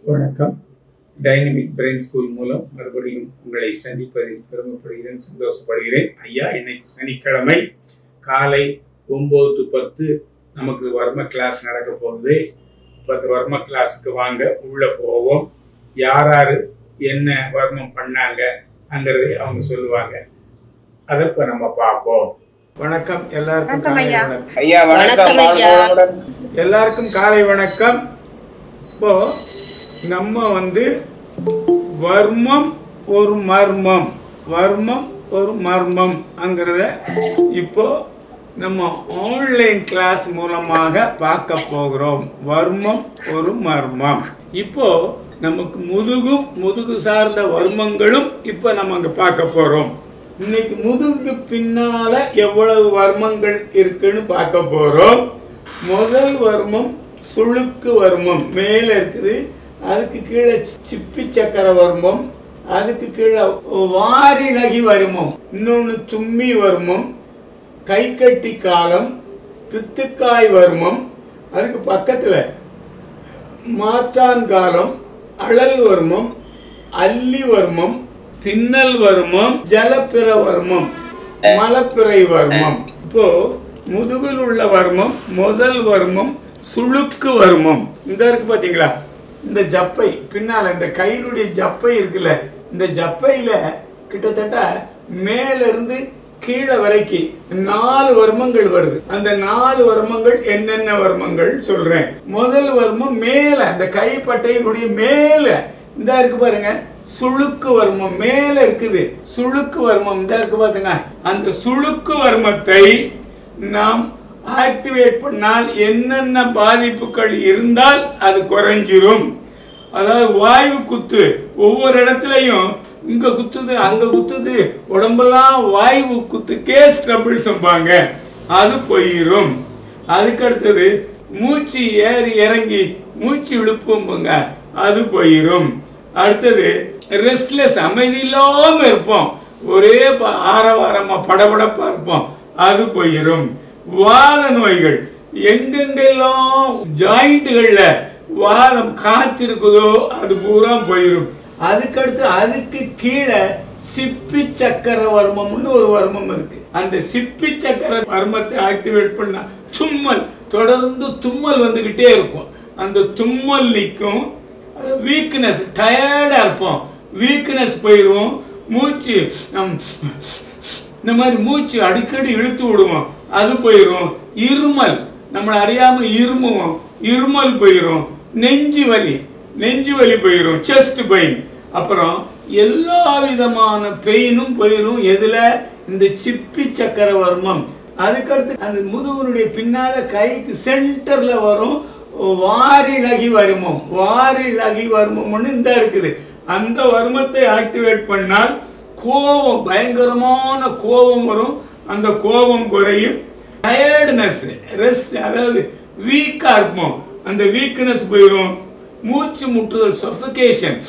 வணக்கம் dynamic brain school மூலம் மறுபடியும் உங்களை சந்திப்பதில் பெருமைப்படுகிறேன் சந்தோஷப்படுகிறேன் ஐயா இன்னைக்கு சனிக்கிழமை காலை ஒம்பது டு பத்து நமக்கு வர்ம கிளாஸ் நடக்க போகுது இப்போ அந்த வர்ம கிளாஸுக்கு வாங்க உள்ளே போவோம் யார் யார் என்ன வர்மம் பண்ணாங்கங்கிறதை அவங்க சொல்லுவாங்க அதை இப்போ நம்ம பார்ப்போம் வணக்கம் எல்லாருக்கும் வணக்கம் காலை ஐயா. வணக்கம் ஐயா வணக்கம் வணக்கம் ஐயா. வாழ்வளமுடன். எல்லாருக்கும் காலை வணக்கம் இப்போ நம்ம வந்து வர்மம் ஒரு மர்மம் வர்மம் ஒரு மர்மம்ங்கிறத இப்போ நம்ம ஆன்லைன் கிளாஸ் மூலமாக பார்க்க போகிறோம் வர்மம் ஒரு மர்மம் இப்போ நமக்கு முதுகும் முதுகு சார்ந்த வர்மங்களும் இப்போ நம்ம அங்க பார்க்க போறோம் இன்னைக்கு முதுகுக்கு பின்னால எவ்வளவு வர்மங்கள் இருக்குன்னு பார்க்க போறோம் முதல் வர்மம் சுளுக்கு வர்மம் மேல இருக்குது அதுக்கு கீழே சிப்பி சக்கர வர்மம் அதுக்கு கீழே வாரிலகி வர்மம் இன்னொன்னு தும்மி வர்மம் கைக்கட்டி காலம் பித்துக்காய் வர்மம் அதுக்கு பக்கத்துல மாற்றான் காலம் அழல் வர்மம் அல்லி வர்மம் பின்னல் வர்மம் ஜலப்பிர வர்மம் மலப்பிறை வர்மம் இப்போ முதுகில் உள்ள வர்மம் முதல் வர்மம் சுளுக்கு வர்மம் இந்த இருக்கு பாத்தீங்களா இந்த ஜப்பை பின்னால இந்த கையினுடைய ஜப்பை இருக்குல்ல இந்த ஜப்பையில கிட்டத்தட்ட மேல இருந்து கீழே வரைக்கும் நாலு வர்மங்கள் வருது அந்த நாலு வர்மங்கள் என்னென்ன வர்மங்கள் சொல்றேன் முதல் வர்மம் மேல அந்த கைப்பட்டையினுடைய மேல இந்த இருக்கு பாருங்க சுளுக்கு வர்மம் மேல இருக்குது சுளுக்கு வர்மம் இந்த இருக்கு பாத்துங்க அந்த சுளுக்கு வர்மத்தை நாம் ஆக்டிவேட் பண்ணால் என்னென்ன பாதிப்புகள் இருந்தால் அது குறைஞ்சிரும் அதாவது வாயு குத்து ஒவ்வொரு இடத்துலையும் இங்க குத்துது அங்க குத்துது உடம்பெல்லாம் வாயு குத்து கேஸ் ட்ரபிள்ஸ்ம்பாங்க அது போயிரும் அதுக்கு அடுத்தது மூச்சு ஏறி இறங்கி மூச்சு இழுப்பும்புங்க அது போயிரும் அடுத்தது ரெஸ்ட்லெஸ் அமைதி இல்லாம இருப்போம் ஒரே ப- ஆரவாரமா படபடப்பா இருப்போம் அது போயிரும் வாத நோய்கள் எங்கெங்கெல்லாம் ஜாயிண்ட்டுகள்ல வாதம் காத்திருக்குதோ அது பூரா போயிரும் அதுக்கடுத்து அதுக்கு கீழே சிப்பி சக்கர வர்மம்னு ஒரு வர்மம் இருக்கு அந்த சிப்பி சக்கர வர்மத்தை ஆக்டிவேட் பண்ணா தும்மல் தொடர்ந்து தும்மல் வந்துகிட்டே இருக்கும் அந்த தும்மல் நிற்கும் வீக்னஸ் டயர்டா இருப்போம் வீக்னஸ் போயிடும் மூச்சு நம் இந்த மாதிரி மூச்சு அடிக்கடி இழுத்து விடுவோம் அது போயிடும் இருமல் நம்மளை அறியாம இருமுவோம் இருமல் போயிடும் நெஞ்சு வலி நெஞ்சு வலி போயிடும் செஸ்ட் பெயின் அப்புறம் எல்லா விதமான பெயினும் போயிடும் எதுல இந்த சிப்பி சக்கர வர்மம் அதுக்கடுத்து அந்த முதுகுனுடைய பின்னால கைக்கு சென்டர்ல வரும் வாரிலகி வருமம் வாரிலகி வருமம்னு இந்த இருக்குது அந்த வர்மத்தை ஆக்டிவேட் பண்ணால் கோபம் பயங்கரமான கோபம் வரும் அந்த கோபம் குறையும் டயர்ட்னஸ் ரெஸ்ட் அதாவது வீக்கா இருப்போம் அந்த வீக்னஸ் போயிடும் மூச்சு முட்டுதல் சஃபகேஷன்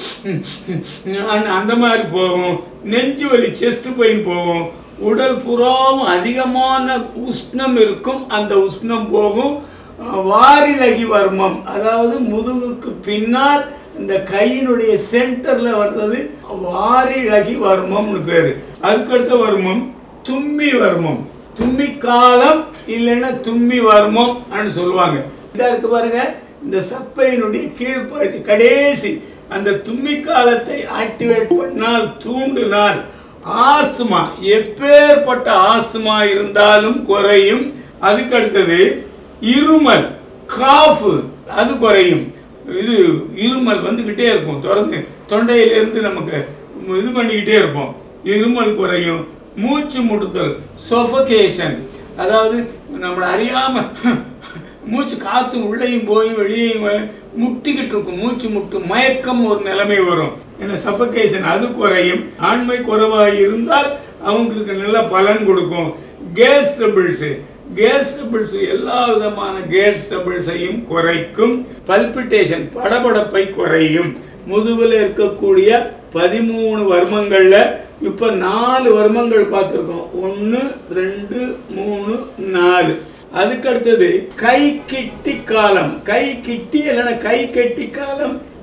அந்த மாதிரி போகும் நெஞ்சு வலி செஸ்ட் பெயின் போகும் உடல் புறாவும் அதிகமான உஷ்ணம் இருக்கும் அந்த உஷ்ணம் போகும் அஹ் வாரிலகி வர்மம் அதாவது முதுகுக்கு பின்னால் இந்த கையினுடைய சென்டர்ல வர்றது வாரிலகி வர்மம்னு பேரு அதுக்கடுத்த வர்மம் தும்மி வர்மம் தும்மி காலம் இல்லைன்னா தும்மி வர்மம் சொல்லுவாங்க இதா இருக்கு பாருங்க இந்த சப்பையினுடைய கீழ்ப்படுத்தி கடைசி அந்த தும்மி காலத்தை ஆக்டிவேட் பண்ணால் தூண்டினால் ஆஸ்துமா எப்பேற்பட்ட ஆஸ்துமா இருந்தாலும் குறையும் அதுக்கு அடுத்தது இருமல் காஃப் அது குறையும் இது இருமல் வந்துக்கிட்டே இருக்கும் தொடர்ந்து தொண்டையிலிருந்து நமக்கு இது பண்ணிக்கிட்டே இருப்போம் இருமல் குறையும் மூச்சு முட்டுதல் சொஃபகேஷன் அதாவது நம்மளை அறியாம மூச்சு காத்து உள்ளேயும் போய் வெளியேயும் வ- முட்டிக்கிட்டு இருக்கும் மூச்சு முட்டு மயக்கம் ஒரு நிலைமை வரும் ஏன்னா சஃபகேஷன் அது குறையும் ஆண்மை குறைவாக இருந்தால் அவங்களுக்கு நல்ல பலன் கொடுக்கும் கேஸ் ட்ரபிள்ஸ் கேஸ் ட்ரபிள்ஸ் எல்லா விதமான கேஸ் ட்ரபிள்ஸையும் குறைக்கும் பல்பிட்டேஷன் படபடப்பை குறையும் முதுகுல இருக்கக்கூடிய பதிமூணு வர்மங்கள்ல இப்ப நாலு வர்மங்கள் பார்த்திருக்கோம் ஒன்னு ரெண்டு மூணு நாலு அதுக்கு அடுத்தது கை கிட்டி காலம் கை கிட்டி இல்லைன்னா கை கெட்டி காலம்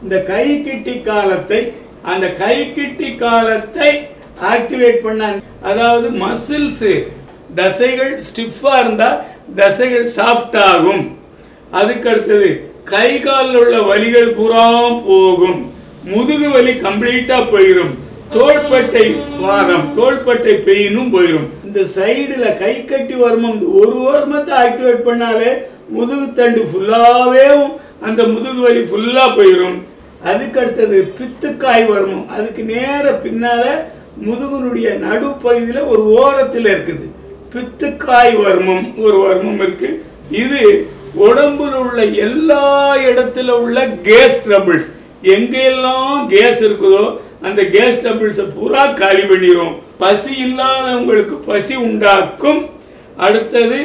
இந்த கை கிட்டி காலத்தை அந்த கை கிட்டி காலத்தை ஆக்டிவேட் பண்ண அதாவது மசில்ஸ் தசைகள் ஸ்டிஃபா இருந்தா தசைகள் சாஃப்ட் ஆகும் அதுக்கு அடுத்தது கை காலில் உள்ள வலிகள் பூரா போகும் முதுகு வலி கம்ப்ளீட்டா போயிடும் தோள்பட்டை வாதம் தோள்பட்டை பெயினும் போயிடும் இந்த சைடுல கை கட்டி வருமம் இந்த ஒரு வருமத்தை ஆக்டிவேட் பண்ணாலே முதுகு தண்டு ஃபுல்லாவே அந்த முதுகு வலி ஃபுல்லா போயிடும் அதுக்கு அடுத்தது பித்துக்காய் வருமம் அதுக்கு நேர பின்னால முதுகுனுடைய நடுப்பகுதியில ஒரு ஓரத்தில் இருக்குது பித்துக்காய் வர்மம் ஒரு வர்மம் இருக்கு இது உடம்புல உள்ள எல்லா இடத்துல உள்ள கேஸ் ட்ரபிள்ஸ் எங்கெல்லாம் கேஸ் இருக்குதோ அந்த கேஸ் ட்ரபிள்ஸை பூரா காலி பண்ணிரும் பசி இல்லாதவங்களுக்கு பசி உண்டாக்கும் அடுத்தது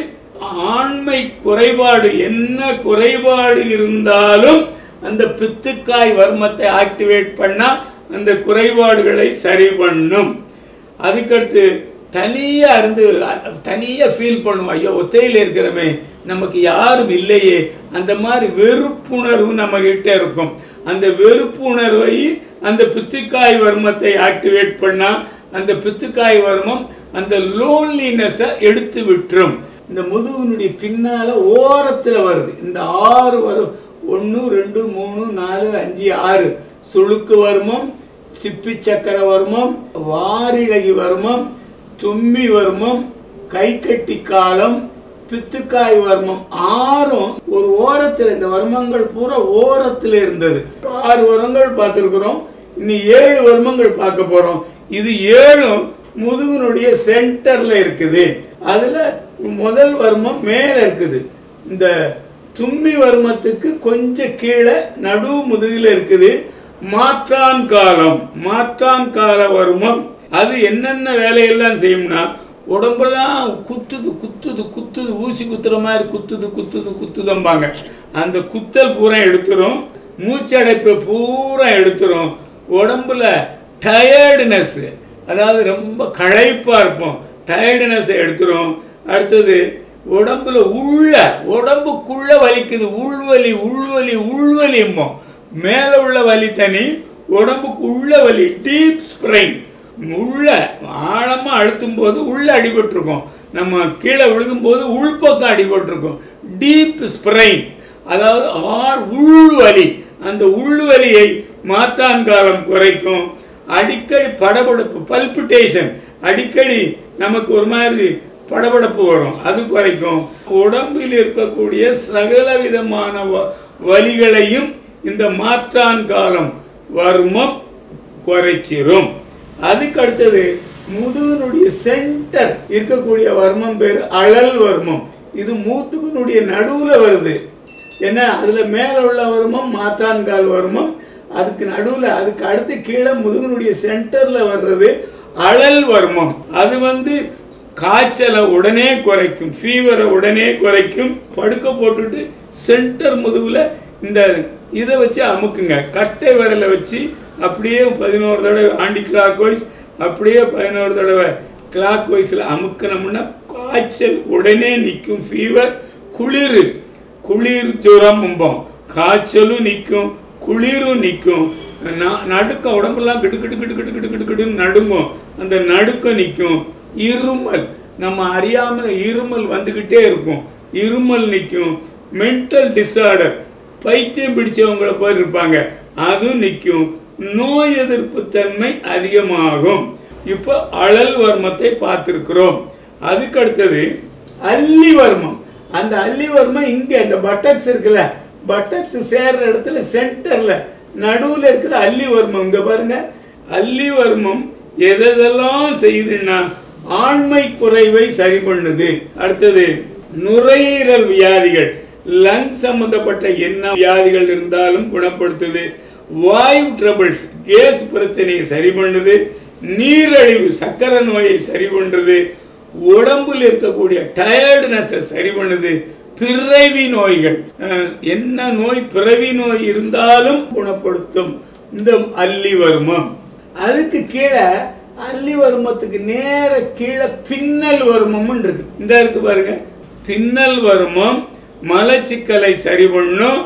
ஆண்மை குறைபாடு என்ன குறைபாடு இருந்தாலும் அந்த பித்துக்காய் வர்மத்தை ஆக்டிவேட் பண்ணா அந்த குறைபாடுகளை சரி பண்ணும் அதுக்கடுத்து தனியா இருந்து தனியா ஃபீல் பண்ணுவோம் ஐயோ ஒத்தையில் இருக்கிறோமே நமக்கு யாரும் இல்லையே அந்த மாதிரி வெறுப்புணர்வு நம்ம கிட்ட இருக்கும் அந்த வெறுப்புணர்வை அந்த பித்துக்காய் வர்மத்தை ஆக்டிவேட் பண்ணா அந்த பித்துக்காய் வர்மம் அந்த லோன்லினஸை எடுத்து விட்டுரும் இந்த முதுகுனுடைய பின்னால ஓரத்துல வருது இந்த ஆறு வரும் ஒன்று ரெண்டு மூணு நாலு அஞ்சு ஆறு சுளுக்கு வர்மம் சிப்பி சக்கர வர்மம் வாரிழகி வர்மம் தும்மி வர்மம் கைக்கட்டி காலம் பித்துக்காய் வர்மம் ஆறும் ஒரு ஓரத்தில் இந்த வர்மங்கள் பூரா ஓரத்தில் இருந்தது ஆறு வர்மங்கள் பார்த்துருக்குறோம் இனி ஏழு வர்மங்கள் பார்க்க போறோம் இது ஏழும் முதுகுனுடைய சென்டர்ல இருக்குது அதுல முதல் வர்மம் மேல இருக்குது இந்த தும்மி வர்மத்துக்கு கொஞ்சம் கீழே நடு முதுகில் இருக்குது மாற்றான் காலம் மாற்றான் கால வர்மம் அது என்னென்ன வேலையெல்லாம் செய்யும்னா உடம்பெல்லாம் குத்துது குத்துது குத்துது ஊசி குத்துற மாதிரி குத்துது குத்துது குத்துதம்பாங்க அந்த குத்தல் பூரா எடுத்துரும் மூச்சடைப்பை பூரா எடுத்துரும் உடம்புல டயர்டுனஸ் அதாவது ரொம்ப களைப்பா இருப்போம் டயர்டுனஸ் எடுத்துரும் அடுத்தது உடம்புல உள்ள உடம்புக்குள்ள வலிக்குது உள்வலி உள்வலி உள்வலிம்போம் மேலே உள்ள வலி தனி உடம்புக்கு உள்ள வலி டீப் ஸ்ப்ரைன் உள்ள ஆழமாக அழுத்தும் போது உள்ள அடிபட்டிருக்கும் நம்ம கீழே விழுகும்போது உள்பக்கம் அடிபட்டிருக்கும் டீப் ஸ்ப்ரைன் அதாவது ஆர் உள்வலி அந்த உள்வலியை மாற்றான் காலம் குறைக்கும் அடிக்கடி படபடப்பு பல்பிட்டேஷன் அடிக்கடி நமக்கு ஒரு மாதிரி படபடப்பு வரும் அது குறைக்கும் உடம்பில் இருக்கக்கூடிய சகல விதமான வ- வலிகளையும் இந்த மாற்றான் காலம் வர்மம் குறைச்சிரும் அதுக்கு அடுத்தது முதுகுனுடைய சென்டர் இருக்கக்கூடிய வர்மம் பேர் அழல் வர்மம் இது மூத்துக்குனுடைய நடுவுல வருது ஏன்னா அதுல மேல உள்ள வர்மம் மாற்றான்கால் வர்மம் அதுக்கு நடுவுல அதுக்கு அடுத்து கீழே முதுகுனுடைய சென்டர்ல வர்றது அழல் வர்மம் அது வந்து காய்ச்சலை உடனே குறைக்கும் ஃபீவரை உடனே குறைக்கும் படுக்க போட்டுட்டு சென்டர் முதுகுல இந்த இதை வச்சு அமுக்குங்க கட்டை விரலை வச்சு அப்படியே பதினோரு தடவை ஆண்டி கிளாக் வைஸ் அப்படியே பதினோரு தடவை கிளாக் வைஸில் அமுக்கினோம்னா காய்ச்சல் உடனே நிற்கும் ஃபீவர் குளிர் குளிர் ஜுரம் காய்ச்சலும் நிற்கும் குளிரும் நிற்கும் ந- நடுக்கம் உடம்பெல்லாம் கிடு கிடு கிடு கிடு கிடு கிடு கிடுன்னு நடுங்கும் அந்த நடுக்கம் நிற்கும் இருமல் நம்ம அறியாமல் இருமல் வந்துக்கிட்டே இருக்கும் இருமல் நிற்கும் மென்டல் டிஸார்டர் பைத்தியம் பிடிச்சவங்கள போய் இருப்பாங்க அதுவும் நிற்கும் நோய் எதிர்ப்பு தன்மை அதிகமாகும் இப்போ அழல் வர்மத்தை பார்த்துருக்குறோம் அதுக்கு அடுத்தது அல்லி வர்மம் அந்த அல்லி வர்மம் இங்க இந்த பட்டக்ஸ் இருக்குல்ல பட்டக்ஸ் சேர்ற இடத்துல சென்டர்ல நடுவுல இருக்குது அல்லி வர்மம் இங்க பாருங்க அல்லி வர்மம் எதெல்லாம் செய்யுதுன்னா ஆண்மை குறைவை சரி பண்ணுது அடுத்தது நுரையீரல் வியாதிகள் லங் சம்பந்தப்பட்ட என்ன வியாதிகள் இருந்தாலும் குணப்படுத்துது வாயு ட்ரபிள்ஸ் கேஸ் பிரச்சனையை சரி பண்ணுது நீரழிவு சக்கரை நோயை சரி பண்ணுது உடம்புல இருக்கக்கூடிய டயர்டுனஸை சரி பண்ணுது பிறவி நோய்கள் அஹ், என்ன நோய் பிறவி நோய் இருந்தாலும் குணப்படுத்தும் இந்த அல்லி வர்மம் அதுக்கு கீழே அல்லி வர்மத்துக்கு நேர கீழே பின்னல் வர்மம்னு இருக்கு இந்த இருக்கு பாருங்க பின்னல் வர்மம் மலச்சிக்கலை சரி பண்ணும்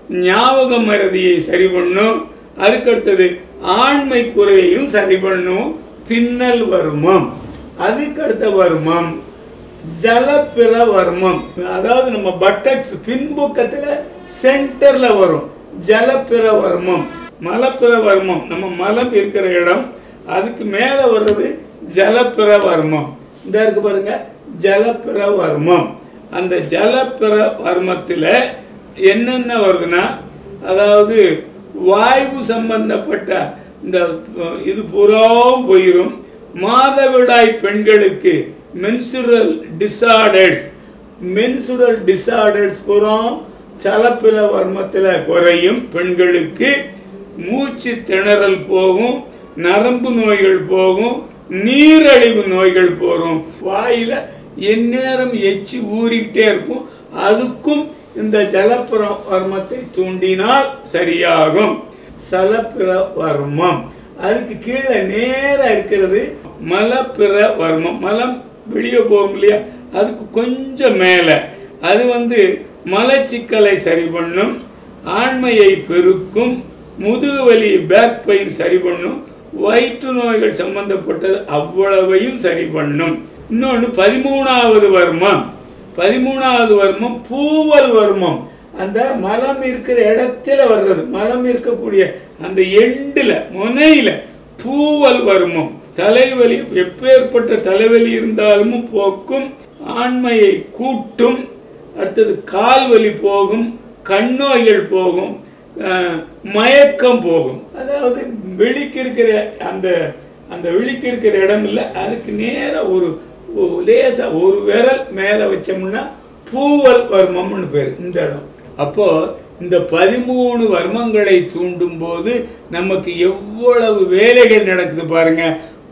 ஞாபக மறதியை சரி பண்ணும் அதுக்கடுத்தது ஆண்மை குறையையும் சரி பண்ணும் பின்னல் வருமம் அதுக்கடுத்த வருமம் ஜலப்பிர வர்மம் அதாவது நம்ம பட்டக்ஸ் பின்புக்கத்துல சென்டர்ல வரும் ஜலப்பிர வர்மம் மலப்பிர வர்மம் நம்ம மலம் இருக்கிற இடம் அதுக்கு மேல வர்றது ஜலப்பிர வர்மம் இந்த இருக்கு பாருங்க ஜலப்பிர வர்மம் அந்த ஜலப்பிர வர்மத்துல என்னென்ன வருதுன்னா அதாவது வாயு சம்பந்தப்பட்ட இந்த அஹ், இது பூராவும் போயிரும் மாதவிடாய் பெண்களுக்கு மென்சுரல் டிசார்டர்ஸ் மென்சுரல் டிசார்டர்ஸ் புறம் சலப்பில வர்மத்தில் குறையும் பெண்களுக்கு மூச்சு திணறல் போகும் நரம்பு நோய்கள் போகும் நீரழிவு நோய்கள் போகும் வாயில எந்நேரம் எச்சி ஊறிக்கிட்டே இருக்கும் அதுக்கும் இந்த ஜலப்புற வர்மத்தை தூண்டினால் சரியாகும் சலப்பிர வர்மம் அதுக்கு கீழே நேரா இருக்கிறது மலப்பிர வர்மம் மலம் வெளியே போகும் இல்லையா அதுக்கு கொஞ்சம் மேலே அது வந்து மலச்சிக்கலை சரி பண்ணும் ஆண்மையை பெருக்கும் முதுகு வலி பேக் பெயின் சரி பண்ணும் வயிற்று நோய்கள் சம்பந்தப்பட்டது அவ்வளவையும் சரி பண்ணும் இன்னொன்று பதிமூணாவது வர்மம் பதிமூணாவது வர்மம் பூவல் வர்மம் அந்த மலம் இருக்கிற இடத்துல வர்றது மலம் இருக்கக்கூடிய அந்த எண்டுல முனையில பூவல் வர்மம் தலைவலி எப்பேற்பட்ட தலைவலி இருந்தாலும் போக்கும் ஆண்மையை கூட்டும் அடுத்தது கால் வலி போகும் கண்ணோய்கள் போகும் அஹ், மயக்கம் போகும் அதாவது வெளிக்கு இருக்கிற அந்த அந்த விழிக்கு இருக்கிற இடம் இல்லை அதுக்கு நேரா ஒரு ஒரு லேசா ஒரு விரல் மேலே வச்சோம்னா பூவல் வர்மம்னு பேர் இந்த இடம் அப்போ இந்த பதிமூணு வர்மங்களை தூண்டும் போது நமக்கு எவ்வளவு வேலைகள் நடக்குது பாருங்க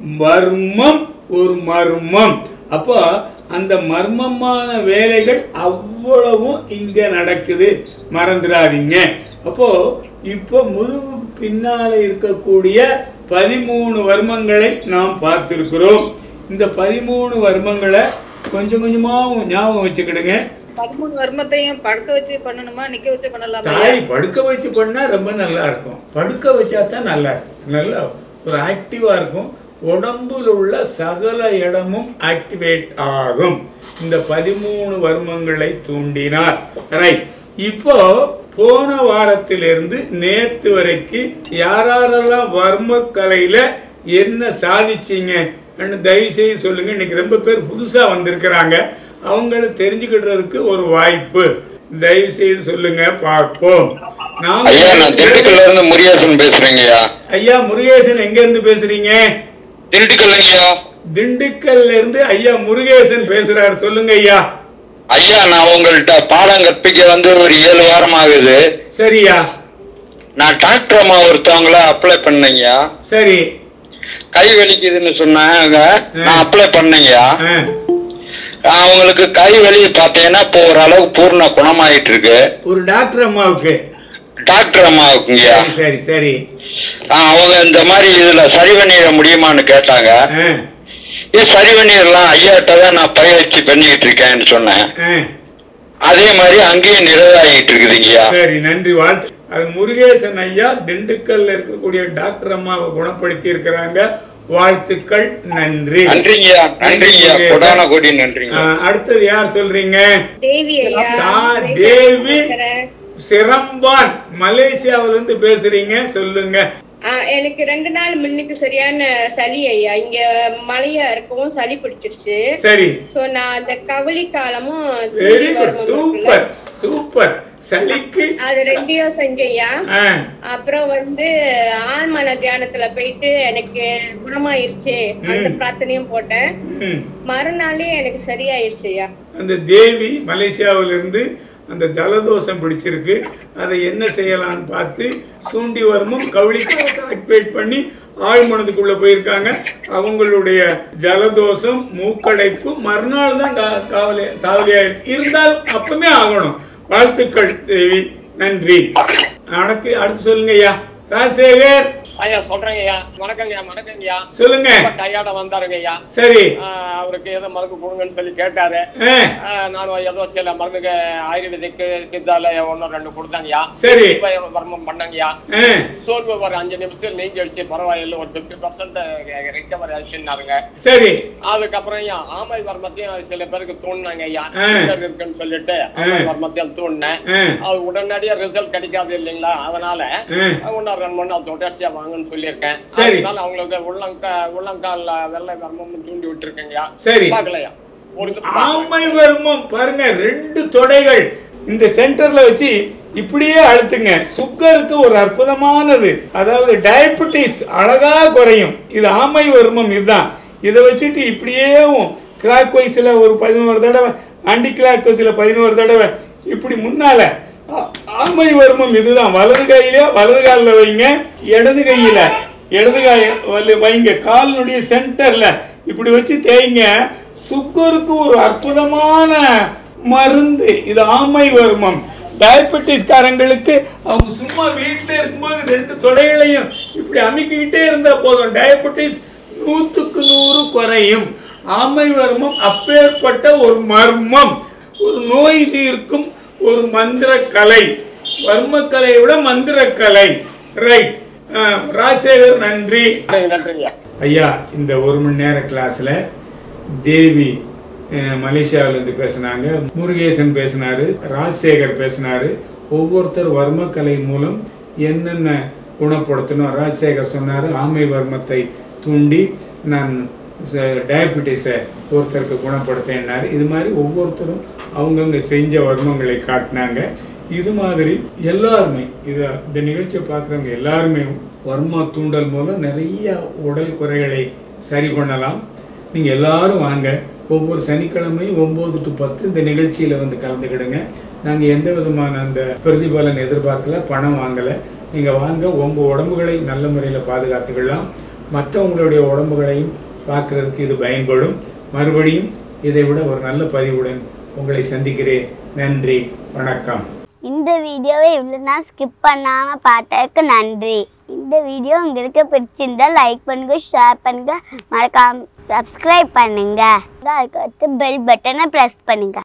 வர்மம் ஒரு மர்மம் அப்போ அந்த மர்மமான வேலைகள் அவ்வளவும் இங்க நடக்குது மறந்துடாதீங்க அப்போ இப்போ முதுகு பின்னால இருக்கக்கூடிய பதிமூணு வர்மங்களை நாம் பார்த்திருக்கிறோம் இந்த பதிமூணு வர்மங்களை கொஞ்சம் கொஞ்சமா ஞாபகம் வச்சுக்கிடுங்க பதிமூணு வர்மத்தையும் படுக்க வச்சு பண்ணணுமா நிக்க வச்சு பண்ணலாமா தாய் படுக்க வச்சு பண்ணா ரொம்ப நல்லா இருக்கும் படுக்க வச்சா தான் நல்லா இருக்கும் நல்லா ஒரு ஆக்டிவா இருக்கும் உடம்புல உள்ள சகல இடமும் ஆக்டிவேட் ஆகும் இந்த பதிமூணு வர்மங்களை தூண்டினார் ரைட் இப்போ போன வாரத்திலிருந்து நேத்து வரைக்கும் யாரெல்லாம் வர்ம கலையில என்ன சாதிச்சீங்க தயவு செய்து சொல்லுங்க இன்னைக்கு ரொம்ப பேர் புதுசா வந்திருக்கிறாங்க அவங்கள தெரிஞ்சுக்கிடுறதுக்கு ஒரு வாய்ப்பு தயவு செய்து சொல்லுங்க பார்ப்போம் நாங்க ஐயா நான் திண்டுக்கல்ல இருந்து முருகேசன் பேசுறேங்கய்யா ஐயா முருகேசன் எங்க இருந்து பேசுறீங்க திண்டுக்கல்லைங்கய்யா திண்டுக்கல்ல இருந்து ஐயா முருகேசன் பேசுறாரு சொல்லுங்க ஐயா ஐயா நான் உங்கள்கிட்ட பாடம் கற்பிக்க வந்து ஒரு ஏழு வாரம் ஆகுது சரியா நான் டாக்டர் அம்மா ஒருத்தவங்கள அப்ளை பண்ணேங்கய்யா சரி கை வலிக்குதுன்னு சொன்னாங்க நான் அப்ளை பண்ணேங்கய்யா ஆ, அவங்களுக்கு கை வலி பார்த்தீங்கன்னா இப்போ ஓரளவுக்கு பூர்ண குணமாயிட்டு இருக்கு ஒரு டாக்டர் அம்மாவுக்கு டாக்டர் அம்மாவுக்குங்கய்யா சரி சரி சரி ஆ, அவங்க இந்த மாதிரி இதுல சரி பண்ணிட முடியுமான்னு கேட்டாங்க ஆ, இது சரி பண்ணிடலாம் ஐயாட்ட தான் நான் பயிற்சி பண்ணிக்கிட்டு இருக்கேன்னு சொன்னேன் ஆ. அதே மாதிரி அங்கேயும் நிறைவாகிட்டு இருக்குதுங்கய்யா சரி நன்றி வாழ்த்து அது முருகேசன் ஐயா திண்டுக்கல்ல இருக்கக்கூடிய டாக்டர் அம்மாவை குணப்படுத்தி இருக்கிறாங்க வாழ்த்துக்கள் நன்றி நன்றிங்கய்யா நன்றிங்கய்யா முருகேசன். கொடான கோடி நன்றிங்க ஆ, அடுத்தது யார் சொல்றீங்க தேவி ஐயா சா பேசுறேன். தேவி பேசுறேன். சிரம்பான் மலேசியாவில இருந்து பேசுறீங்க சொல்லுங்க ஆ, எனக்கு ரெண்டு நாள் முன்னுக்கு சரியான சளி ஐயா இங்க மழையா இருக்கும் சளி பிடிச்சிருச்சு சரி சோ நான் அந்த கவலி காலமும் வெரி தூரி குட் வருமும் சூப்பர் இருக்குல்ல, சூப்பர் சளிக்கு அது ரெண்டையும் செஞ்சையா ஆ, அப்புறம் வந்து ஆழ்மன தியானத்துல போயிட்டு எனக்கு குணமாயிருச்சு அந்த பிரார்த்தனையும் போட்டேன் ம். மறுநாளே எனக்கு சரியாயிருச்சு ஐயா அந்த தேவி மலேசியாவில இருந்து அந்த ஜலதோஷம் பிடிச்சிருக்கு அதை என்ன செய்யலாம்னு பார்த்து சூண்டி வர்மம் கவுளிக்காலத்தை ஆக்டிவேட் பண்ணி ஆழ்மனதுக்குள்ள போயிருக்காங்க அவங்களுடைய ஜலதோஷம் மூக்கடைப்பு மறுநாள் தான் கா- காவலி காவலியா இருக்கு இருந்தாலும் அப்பவுமே ஆகணும் வாழ்த்துக்கள் தேவி நன்றி எனக்கு அடுத்து சொல்லுங்க ஐயா ராஜசேகர் ஐயா சொல்றேங்க ஐயா வணக்கங்க ஐயா வணக்கங்க ஐயா சொல்லுங்க ரொம்ப டயர்டா வந்தாருங்க ஐயா சரி ஆஹ் அவருக்கு ஏதோ மருந்து கொடுங்கன்னு சொல்லி கேட்டாரு ஆ, ஆஹ் நானும் ஏதோ சில மருந்துக்கு ஆயுர்வேதிக்கு சித்தால ஒன்னும் ரெண்டு கொடுத்தாங்கய்யா சரி வர்மம் பண்ணாங்கய்யா ஆ, சோர்வு ஒரு அஞ்சு நிமிஷம் நீங்க அடிச்சு பரவாயில்ல ஒரு பிப்டி பர்சன்ட் ரிகவர் ஆச்சுன்னாருங்க சரி அதுக்கப்புறம் ஐயா ஆமை வர்மத்தையும் சில பேருக்கு தூண்டினாங்க ஐயா ஆ. sugar இருக்குன்னு சொல்லிட்டு ஆமை வர்மத்தையும் தூண்டினேன் ஆ, அது உடனடியா ரிசல்ட் கிடைக்காது இல்லைங்களா அதனால ஆ. இன்னும் ரெண்டு மணி நேரம் தொடர்ச்சியா வாங்கன்னு சொல்லியிருக்கேன் சரி. அதனால அவங்களுக்கு உள்ளங்கா உள்ளங்கால்ல வெள்ளை வர்மம் தூண்டி விட்டுருக்கேங்கய்யா சரி. பாக்கலையா ஒரு இது ஆமை வர்மம் பாருங்க ரெண்டு தொடைகள் இந்த சென்டர்ல வச்சு இப்படியே அழுத்துங்க சுகருக்கு ஒரு அற்புதமானது அதாவது டயபெட்டிஸ் அழகா குறையும் இது ஆமை வர்மம் இதுதான் இதை வச்சுட்டு இப்படியே கிளாக் வைஸ்ல ஒரு பதினோரு தடவை ஆன்டி கிளாக் வைஸ்ல பதினோரு தடவை இப்படி முன்னால ஆ- ஆமை வர்மம் இதுதான் வலது கையில வலது காலில் வைங்க இடது கையில இடது காய வலி- வைங்க காலினுடைய சென்டர்ல இப்படி வச்சு தேய்ங்க சுகருக்கு ஒரு அற்புதமான மருந்து இது ஆமை வர்மம் டயபெட்டிஸ் காரங்களுக்கு அவங்க சும்மா வீட்டில் இருக்கும்போது ரெண்டு தொடைகளையும் இப்படி அமுக்கிக்கிட்டே இருந்தா போதும் டயபெட்டிஸ் நூற்றுக்கு நூறு குறையும் ஆமை வர்மம் அப்பேற்பட்ட ஒரு மர்மம் ஒரு நோய் தீர்க்கும் ஒரு மந்திர கலை வர்மக்கலையை விட மந்திர கலை ரைட் ராஜசேகர் நன்றி நன்றிங்க நன்றிங்க ஐயா இந்த ஒரு மணி நேர கிளாஸ்ல தேவி அஹ், மலேசியாவிலேருந்து பேசினாங்க முருகேசன் பேசினாரு ராஜசேகர் பேசினாரு ஒவ்வொருத்தர் வர்மக்கலை மூலம் என்னென்ன குணப்படுத்தணும் ராஜசேகர் சொன்னார் ஆமை வர்மத்தை தூண்டி நான் டயபெட்டிஸை ஒருத்தருக்கு குணப்படுத்தினார் இது மாதிரி ஒவ்வொருத்தரும் அவங்கவுங்க செஞ்ச வர்மங்களை காட்டினாங்க இது மாதிரி எல்லாருமே இதை இந்த நிகழ்ச்சியை பார்க்குறவங்க எல்லாருமே வர்ம தூண்டல் மூலம் நிறைய உடல் குறைகளை சரி பண்ணலாம் நீங்கள் எல்லாரும் வாங்க ஒவ்வொரு சனிக்கிழமையும் ஒம்பது டு பத்து இந்த நிகழ்ச்சியில் வந்து கலந்துக்கிடுங்க நாங்கள் எந்த விதமான அந்த பிரதிபலன் எதிர்பார்க்கல பணம் வாங்கலை நீங்கள் வாங்க உங்கள் உடம்புகளை நல்ல முறையில் பாதுகாத்துக்கலாம் மற்றவங்களுடைய உடம்புகளையும் பார்க்கறதுக்கு இது பயன்படும் மறுபடியும் இதை விட ஒரு நல்ல பதிவுடன் உங்களை சந்திக்கிறேன் நன்றி வணக்கம் இந்த வீடியோவை இவ்வளோ நான் ஸ்கிப் பண்ணாமல் பார்த்ததுக்கு நன்றி இந்த வீடியோ உங்களுக்கு பிடிச்சிருந்தா லைக் பண்ணுங்க ஷேர் பண்ணுங்க மறக்காம சப்ஸ்கிரைப் பண்ணுங்க அதுக்கடுத்து பெல் பட்டனை ப்ரெஸ் பண்ணுங்க